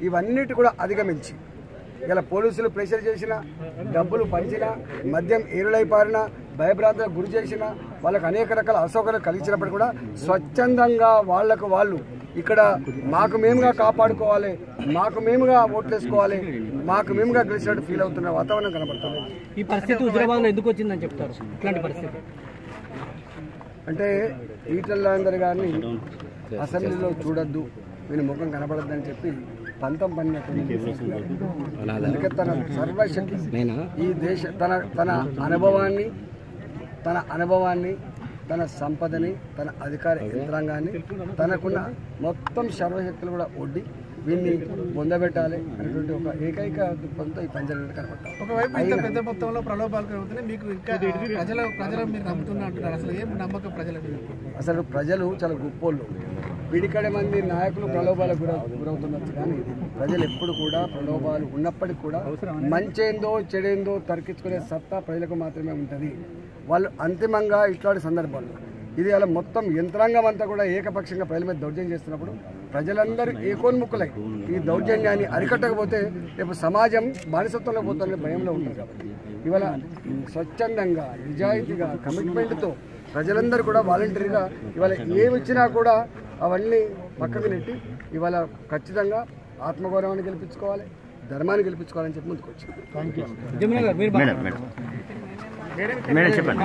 ఇవన్నిటి కూడా అధిగమించి ఇలా పోలీసులు ప్రెషర్ చేసిన డబ్బులు పంచిన మద్యం ఏరులై పారిన భయభ్రాంతులకు గురి చేసిన వాళ్ళకి అనేక రకాల అసౌకర్యాలు కలిగించినప్పుడు కూడా స్వచ్ఛందంగా వాళ్లకు వాళ్ళు ఇక్కడ మాకు మేముగా కాపాడుకోవాలి మాకు మేముగా ఓట్లేసుకోవాలి మాకు మేముగా గెలిచినట్టు ఫీల్ అవుతున్న వాతావరణం కనబడుతుంది ఈ పరిస్థితి హుజరాబాద్ లో ఎందుకు వచ్చిందని చెప్తారు ఇట్లాంటి పరిస్థితి అంటే ఈటల రాజేందర్ గారిని అసెంబ్లీలో చూడొద్దు నేను ముఖం కనపడద్దని చెప్పి పంతం పన్నటువంటి అందుకే తన సర్వశక్తి ఈ దేశ తన తన అనుభవాన్ని తన అనుభవాన్ని తన సంపదని తన అధికార యంత్రాంగాన్ని తనకున్న మొత్తం సర్వశక్తులు కూడా ఒడ్డి వీన్ని పొందబెట్టాలి అనేటువంటి ఒక ఏకైక దృక్పథంతో ఈ పంచాయతీ కనపడతాం ఒకవైపు ఇంత పెద్ద మొత్తంలో ప్రలోభాలు కలుగుతున్నాయి మీకు ఇంకా ప్రజల ప్రజలు మీరు నమ్ముతున్నా అంటున్నారు అసలు ఏం నమ్మకం ప్రజల మీద అసలు ప్రజలు చాలా గొప్పోళ్ళు వీడికడే మంది నాయకులు ప్రలోభాలకు గుర గురవుతుండొచ్చు కానీ ప్రజలు ఎప్పుడు కూడా ప్రలోభాలు ఉన్నప్పటికీ కూడా మంచేందో చెడేందో తర్కించుకునే సత్తా ప్రజలకు మాత్రమే ఉంటుంది వాళ్ళు అంతిమంగా ఇట్లాంటి సందర్భాల్లో ఇది అలా మొత్తం యంత్రాంగం అంతా కూడా ఏకపక్షంగా ప్రజల మీద దౌర్జన్యం చేస్తున్నప్పుడు ప్రజలందరూ ఏకోన్ముఖులై ఈ దౌర్జన్యాన్ని అరికట్టకపోతే రేపు సమాజం బానిసత్వంలో పోతుందనే భయంలో ఉంటుంది కాబట్టి ఇవాళ స్వచ్ఛందంగా నిజాయితీగా కమిట్మెంట్తో ప్రజలందరూ కూడా వాలంటరీగా ఇవాళ ఏమి ఇచ్చినా కూడా అవన్నీ పక్కకు నెట్టి ఇవాళ ఖచ్చితంగా ఆత్మగౌరవాన్ని గెలిపించుకోవాలి ధర్మాన్ని గెలిపించుకోవాలని చెప్పి ముందుకు వచ్చింది జమున గారు మీరు మేడం మేడం మేడం చెప్పండి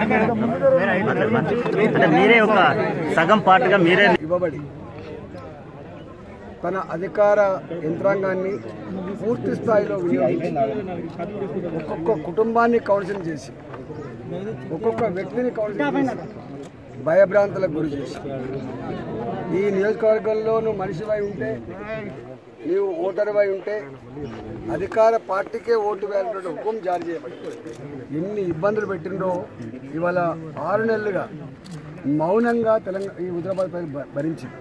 అంటే మీరే ఒక సగం పార్ట్గా మీరే ఇవ్వబడి తన అధికార యంత్రాంగాన్ని పూర్తి స్థాయిలో వినియోగించి ఒక్కొక్క కుటుంబాన్ని కౌన్సిల్ చేసి ఒక్కొక్క వ్యక్తిని కౌన్సిల్ చేసి భయభ్రాంతులకు గురి చేసి ఈ నియోజకవర్గంలో నువ్వు మనిషివై ఉంటే నీవు ఓటరువై ఉంటే అధికార పార్టీకే ఓటు వేయాలంటే హుకుం జారీ చేయబడింది ఎన్ని ఇబ్బందులు పెట్టిండ్రో ఇవాళ ఆరు నెలలుగా మౌనంగా తెలంగాణ ఈ హుజరాబాద్ ప్రజలు భ- భరించింది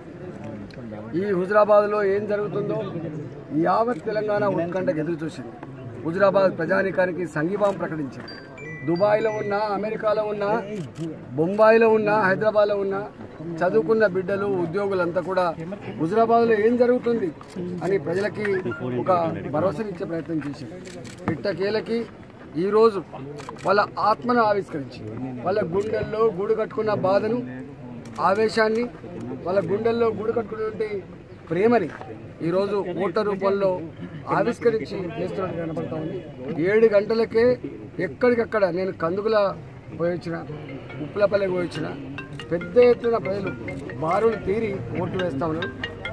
ఈ హుజరాబాద్లో ఏం జరుగుతుందో యావత్ తెలంగాణ ఉత్కంఠకు ఎదురు చూసింది హుజరాబాద్ ప్రజానికానికి సంఘీభావం ప్రకటించింది దుబాయ్లో ఉన్న అమెరికాలో ఉన్న బొంబాయిలో ఉన్న హైదరాబాద్లో ఉన్న చదువుకున్న బిడ్డలు ఉద్యోగులంతా కూడా హుజరాబాద్లో ఏం జరుగుతుంది అని ప్రజలకి ఒక భరోసానిచ్చే ప్రయత్నం చేశారు ఇట్టకేలకి ఈరోజు వాళ్ళ ఆత్మను ఆవిష్కరించి వాళ్ళ గుండెల్లో గూడు కట్టుకున్న బాధను ఆవేశాన్ని వాళ్ళ గుండెల్లో గూడు కట్టుకున్నటువంటి ప్రేమని ఈరోజు ఓటర్ రూపంలో ఆవిష్కరించి చేస్తున్నట్టు కనబడతా ఉంది ఏడు గంటలకే ఎక్కడికక్కడ నేను కందుకుల పోయొచ్చిన ఉప్పులపల్లి పోయొచ్చిన పెద్ద ఎత్తున ప్రజలు బారులు తీరి ఓట్లు వేస్తా ఉన్నారు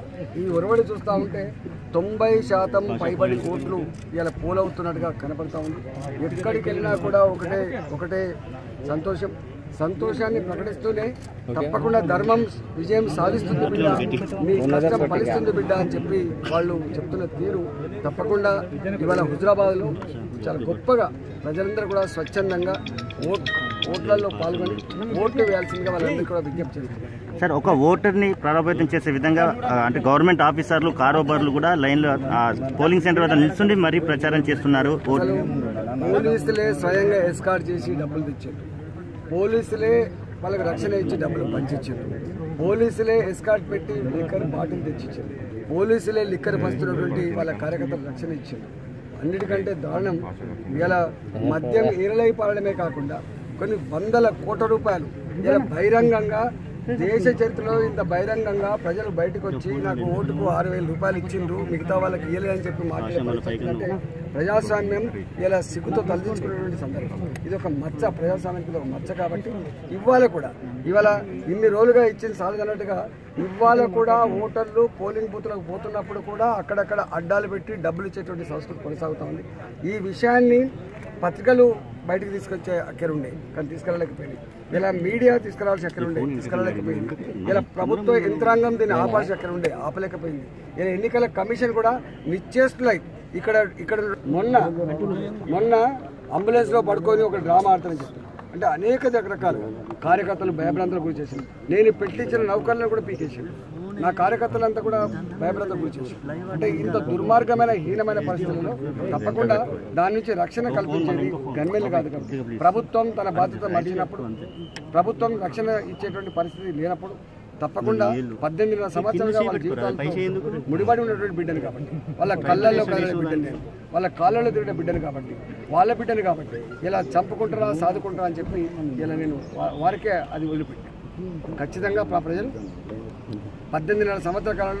ఈ ఒరవడి చూస్తూ ఉంటే తొంభై శాతం పైబడి ఓట్లు ఇలా పోలవుతున్నట్టుగా కనపడతా ఉంది ఎక్కడికి వెళ్ళినా కూడా ఒకటే ఒకటే సంతోషం సంతోషాన్ని ప్రకటిస్తూనే తప్పకుండా ధర్మం విజయం సాధిస్తుంది బిడ్డ మీ కష్టం ఫలిస్తుంది బిడ్డ అని చెప్పి వాళ్ళు చెప్తున్న తీరు తప్పకుండా ఇవాళ హుజరాబాద్లో చాలా గొప్పగా ప్రజలందరూ కూడా స్వచ్ఛందంగా ఓట్ ఓట్లలో పాల్గొని ఓట్లు వేయాల్సిందిగా వాళ్ళందరికీ కూడా విజ్ఞప్తి చేస్తున్నారు సార్ ఒక ఓటర్ని ప్రభావితం చేసే విధంగా ఆ, అంటే గవర్నమెంట్ ఆఫీసర్లు కారోబార్లు కూడా లైన్లో ఆ, పోలింగ్ సెంటర్ వద్ద నిల్చుండి మరీ ప్రచారం చేస్తున్నారు ఓట్ అసలు పోలీసులే స్వయంగా ఎస్కార్ట్ చేసి డబ్బులు తెచ్చారు పోలీసులే వాళ్ళకి రక్షణ ఇచ్చి డబ్బులు పంచిచ్చారు పోలీసులే ఎస్కార్ట్ పెట్టి లిక్కర్ బాటిల్ తెచ్చిచ్చారు పోలీసులే లిక్కర్ పంచుతున్నటువంటి వాళ్ళ కార్యకర్తలకు రక్షణ ఇచ్చారు అన్నిటికంటే దారుణం ఇలా మద్యం ఏరలై పారడమే కాకుండా కొన్ని వందల కోట్ల రూపాయలు ఇలా బహిరంగంగా దేశ చరిత్రలో ఇంత బహిరంగంగా ప్రజలు బయటకు వచ్చి నాకు ఓటుకు ఆరు వేల రూపాయలు ఇచ్చిండ్రు మిగతా వాళ్ళకి ఇవ్వలేదని చెప్పి మాట్లాడే పరిస్థితి అంటే ప్రజాస్వామ్యం ఇలా సిగ్గుతో తలదించుకునేటువంటి సందర్భం ఇది ఒక మచ్చ ప్రజాస్వామ్యానికి ఇది ఒక మచ్చ కాబట్టి ఇవాళ కూడా ఇవాళ ఇన్ని రోజులుగా ఇచ్చిన సాధనట్టుగా ఇవాళ కూడా ఓటర్లు పోలింగ్ బూత్లకు పోతున్నప్పుడు కూడా అక్కడక్కడ అడ్డాలు పెట్టి డబ్బులు ఇచ్చేటువంటి సంస్కృతి కొనసాగుతూ ఉంది ఈ విషయాన్ని పత్రికలు బయటకు తీసుకొచ్చే అక్కర ఉండే కానీ తీసుకెళ్ళలేకపోయింది ఇలా మీడియా తీసుకురావాల్సిన అక్కర ఉండే తీసుకెళ్ళలేకపోయింది ఇలా ప్రభుత్వ యంత్రాంగం దీన్ని ఆపాల్సిన అక్కర ఉండే ఆపలేకపోయింది ఇలా ఎన్నికల కమిషన్ కూడా నిశ్చేష్టులై ఇక్కడ ఇక్కడ మొన్న మొన్న అంబులెన్స్ లో పడుకొని ఒక డ్రామా ఆడుతానని చెప్పారు అంటే అనేక రకరకాలు కార్యకర్తలు భయభ్రాంతులకు గురి చేసింది నేను పెట్టించిన నౌకర్లను కూడా పీకేసాను నా కార్యకర్తలంతా కూడా భయభ్రాంతులకు గురి చేశారు అంటే ఇంత దుర్మార్గమైన హీనమైన పరిస్థితుల్లో తప్పకుండా దాని నుంచి రక్షణ కల్పించేది గన్మెన్లు కాదు కాబట్టి ప్రభుత్వం తన బాధ్యత మర్చినప్పుడు ప్రభుత్వం రక్షణ ఇచ్చేటువంటి పరిస్థితి లేనప్పుడు తప్పకుండా పద్దెనిమిది సంవత్సరాలుగా వాళ్ళ జీవితాలతో ముడిపడి ఉన్నటువంటి బిడ్డను కాబట్టి వాళ్ళ కళ్ళల్లో కదిలే బిడ్డను నేను వాళ్ళ కాళ్ళలో తిరిగిన బిడ్డను కాబట్టి వాళ్ళ బిడ్డను కాబట్టి ఇలా చంపుకుంటారా సాదుకుంటారా అని చెప్పి ఇలా నేను వా- వారికే అది వదిలిపెట్టాను ఖచ్చితంగా ప్ర- ప్రజలు పద్దెనిమిది నెలల సంవత్సర కాలంలో